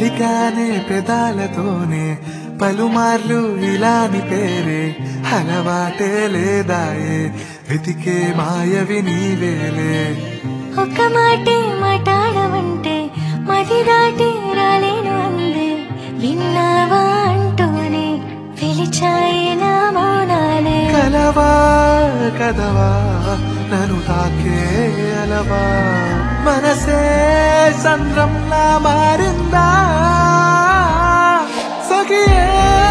పలికానే పెదాలతోనే పలుమార్లు ఇలాని పేరే అలవాటే లేదాయే వెతికే మాయవి నీవేలే ఒక్క మాటే మాట్లాడమంటే మది దాటి రాలేను అందే విన్నావా అంటూనే పిలిచాయి నా మౌనాలే కలవా కదవా నన్ను తాకే అలవా మనసే సంద్రంలా మారిందా సఖియే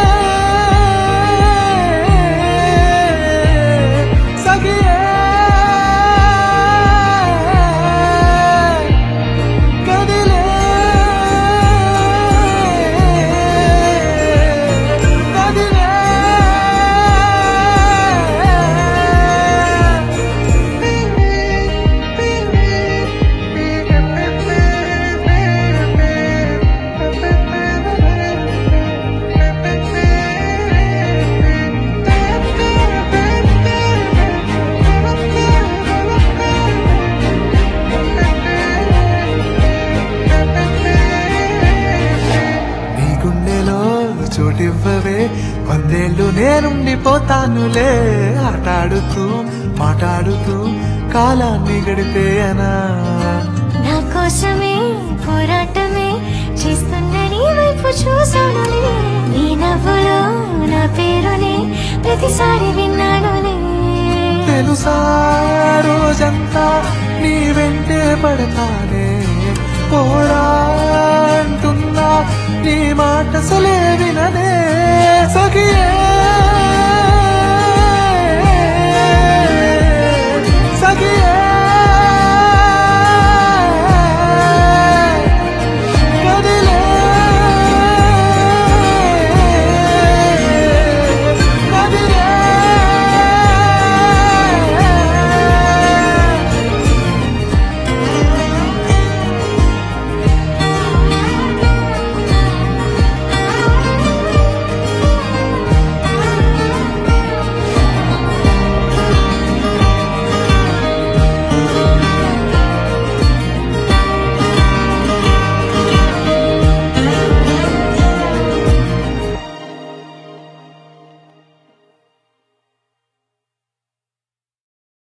సఖియే కదిలే కదిలే నీ గుండెలో చోటివ్వవే వందేళ్ళు నేనుండిపోతానులే ఆటాడుతూ మాట్లాడుతూ కాలాన్ని గడిపేయనా నా కోసమే పోరాటమే చేస్తున్న నీ వైపు చూసానులే నీ నవ్వులో నా పేరునే ప్రతిసారి విన్నానులే తెలుసా రోజంతా నీ వెంటే పడతానే పోరా అంటున్నా నీ మాట అసలే